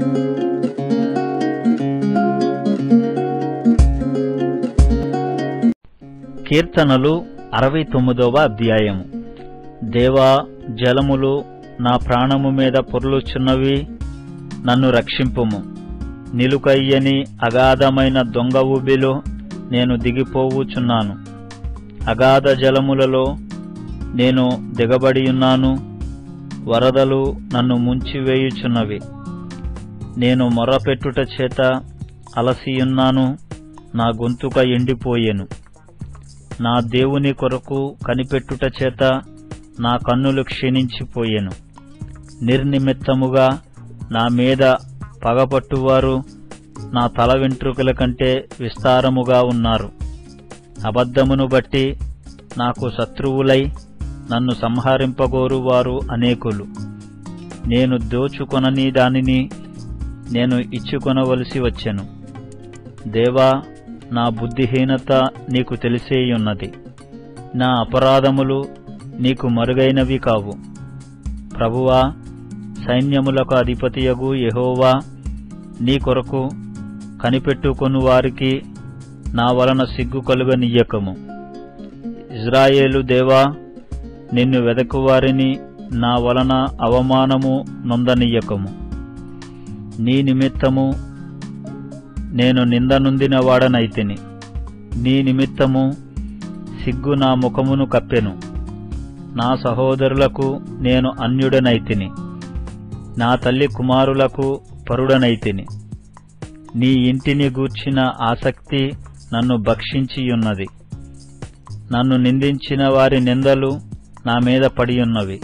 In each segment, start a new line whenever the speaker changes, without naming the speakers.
కీర్తనలు అరవై తొమ్మిదవ అధ్యాయము దేవా జలములు నా ప్రాణము మీద పొర్లుచున్నవి నన్ను రక్షింపుము నిలుకయ్యని అగాధమైన దొంగ ఊబిలో నేను దిగిపోవుచున్నాను అగాధ జలములలో నేను దిగబడియున్నాను వరదలు నన్ను ముంచివేయుచున్నవి నేను మొర్రపెట్టుట చేత అలసియున్నాను నా గొంతుక ఎండిపోయెను నా దేవుని కొరకు కనిపెట్టుట చేత నా కన్నులు క్షీణించిపోయెను నిర్నిమిత్తముగా నా మీద పగపట్టువారు నా తల వెంట్రుకల కంటే విస్తారముగా ఉన్నారు అబద్ధమును బట్టి నాకు శత్రువులై నన్ను సంహరింపగోరు వారు అనేకులు నేను దోచుకొనని దానిని నేను ఇచ్చుకొనవలసి వచ్చెను దేవా నా బుద్ధిహీనత నీకు తెలిసేయున్నది నా అపరాధములు నీకు మరుగైనవి కావు ప్రభువా సైన్యములకు అధిపతియగు యెహోవా నీ కొరకు కనిపెట్టుకొను వారికి నా వలన సిగ్గు కలుగనీయకము ఇజ్రాయేలు దేవా నిన్ను వెదకువారిని నా వలన అవమానము నొందనీయకము నీ నిమిత్తము నేను నిందనుందిన వాడనైతిని నీ నిమిత్తము సిగ్గు నా ముఖమును కప్పెను నా సహోదరులకు నేను అన్యుడనైతిని నా తల్లి కుమారులకు పరుడనైతిని నీ ఇంటిని గూర్చిన ఆసక్తి నన్ను భక్షించియున్నది నన్ను నిందించిన వారి నిందలు నా మీద పడియున్నవి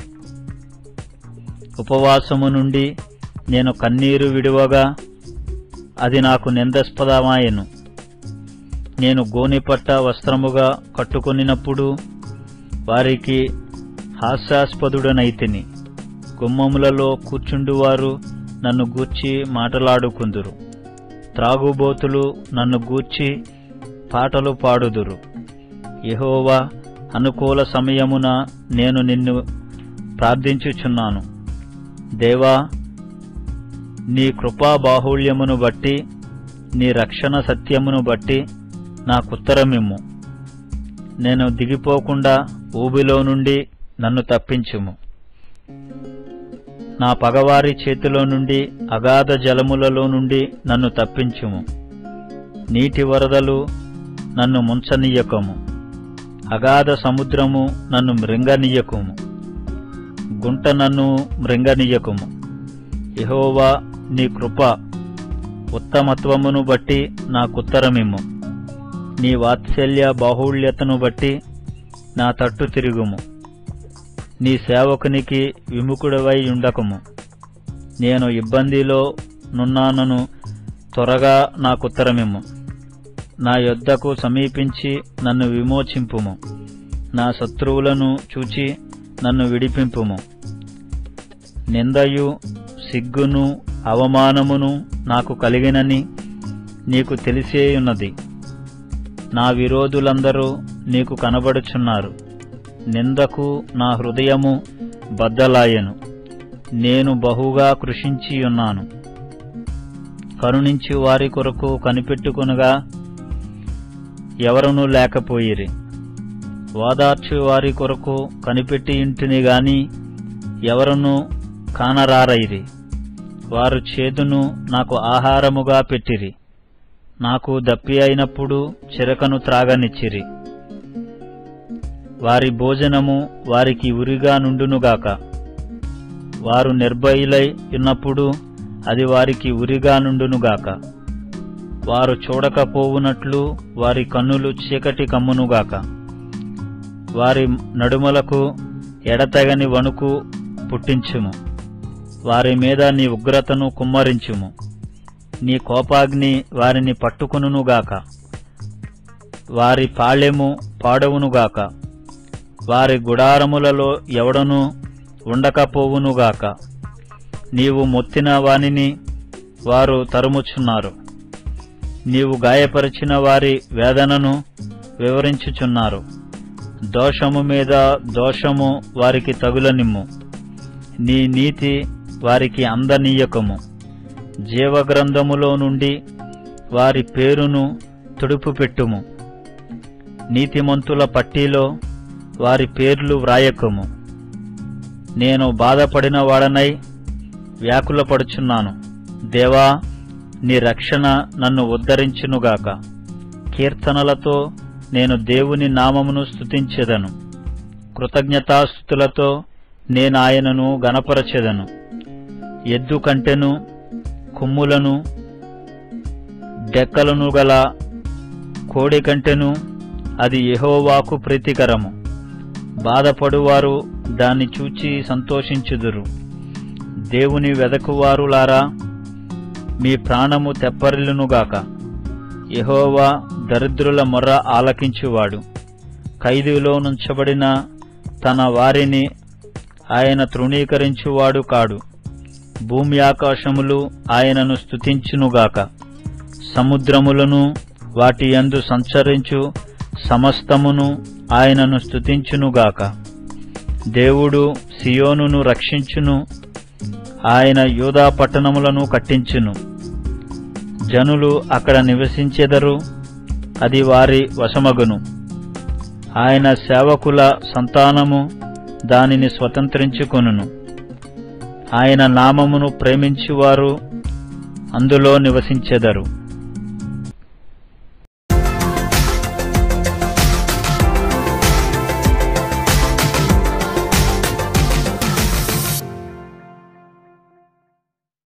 ఉపవాసము నుండి నేను కన్నీరు విడువగా అది నాకు నిందాస్పదమాయెను నేను గోనిపట్ట వస్త్రముగా కట్టుకొనినప్పుడు వారికి హాస్యాస్పదుడనైతిని గుమ్మములలో కూర్చుండువారు నన్ను గూర్చి మాటలాడుకుందురు త్రాగుబోతులు నన్ను గూర్చి పాటలు పాడుదురు యెహోవా అనుకూల సమయమున నేను నిన్ను ప్రార్థించుచున్నాను దేవా నీ కృపా బాహుళ్యమును బట్టి నీ రక్షణ సత్యమును బట్టి నాకుత్తరమిమ్ము నేను దిగిపోకుండా ఊబిలో నుండి నన్ను తప్పించుము నా పగవారి చేతిలో నుండి అగాధ జలములలో నుండి నన్ను తప్పించుము నీటి వరదలు నన్ను ముంచనీయకము అగాధ సముద్రము నన్ను మృంగనీయకము గుంట నన్ను మృంగనీయకము యెహోవా నీ కృప ఉత్తమత్వమును బట్టి నాకుత్తరమిమ్ము నీ వాత్సల్య బాహుళ్యతను బట్టి నా తట్టు తిరుగుము నీ సేవకునికి విముఖుడవై ఉండకము నేను ఇబ్బందిలో నున్నానను త్వరగా నాకుత్తరమిమ్ము నా యొద్దకు సమీపించి నన్ను విమోచింపుము నా శత్రువులను చూచి నన్ను విడిపింపుము నిందయు సిగ్గును అవమానమును నాకు కలిగినని నీకు తెలిసేయున్నది నా విరోధులందరూ నీకు కనబడుచున్నారు నిందకు నా హృదయము బద్దలాయెను నేను బహుగా కృషించియున్నాను కరుణించి వారి కొరకు కనిపెట్టుకొనగా ఎవరునూ లేకపోయిరి ఓదార్చు వారి కొరకు కనిపెట్టి ఇంటిని గాని ఎవరునూ కానరారైరి వారు చేదును నాకు ఆహారముగా పెట్టిరి నాకు దప్పి అయినప్పుడు చిరకను త్రాగనిచ్చిరి వారి భోజనము వారికి ఉరిగా నుండునుగాక వారు నిర్భయులై ఉన్నప్పుడు అది వారికి ఉరిగా నుండునుగాక వారు చూడకపోవునట్లు వారి కన్నులు చీకటి కమ్మునుగాక వారి నడుమలకు ఎడతెగని వణుకు పుట్టించుము వారి మీద నీ ఉగ్రతను కుమ్మరించుము నీ కోపాగ్ని వారిని పట్టుకునుగాక వారి పాళెము పాడవునుగాక వారి గుడారములలో ఎవడనూ ఉండకపోవునుగాక నీవు మొత్తిన వానిని వారు తరుముచున్నారు నీవు గాయపరిచిన వారి వేదనను వివరించుచున్నారు దోషము మీద దోషము వారికి తగులనిమ్ము నీ నీతి వారికి అందనీయకము జీవగ్రంథములో నుండి వారి పేరును తుడుపు పెట్టుము నీతిమంతుల పట్టీలో వారి పేర్లు వ్రాయకము నేను బాధపడిన వాడనై వ్యాకులపడుచున్నాను దేవా నీ రక్షణ నన్ను ఉద్ధరించునుగాక కీర్తనలతో నేను దేవుని నామమును స్తుతించెదను కృతజ్ఞతాస్థుతులతో నేను ఆయనను గనపరచెదను ఎద్దు కంటెను కొమ్ములను డెక్కలను గల కోడి కంటెను అది యెహోవాకు ప్రీతికరము బాధపడువారు దాన్ని చూచి సంతోషించుదురు దేవుని వెదకువారులారా మీ ప్రాణము తెప్పరిల్లునుగాక యెహోవా దరిద్రుల మొర్ర ఆలకించువాడు ఖైదులో నుంచబడిన తన వారిని ఆయన తృణీకరించువాడు కాడు భూమి ఆకాశములు ఆయనను స్తుతించునుగాక సముద్రములను వాటి యందు సంచరించు సమస్తమును ఆయనను స్తుతించునుగాక దేవుడు సియోనును రక్షించును ఆయన యూదా పట్టణములను కట్టించును జనులు అక్కడ నివసించెదరు అది వారి వశమగును ఆయన సేవకుల సంతానము దానిని స్వతంత్రించుకొనును ఆయన నామమును ప్రేమించువారు అందులో నివసించెదరు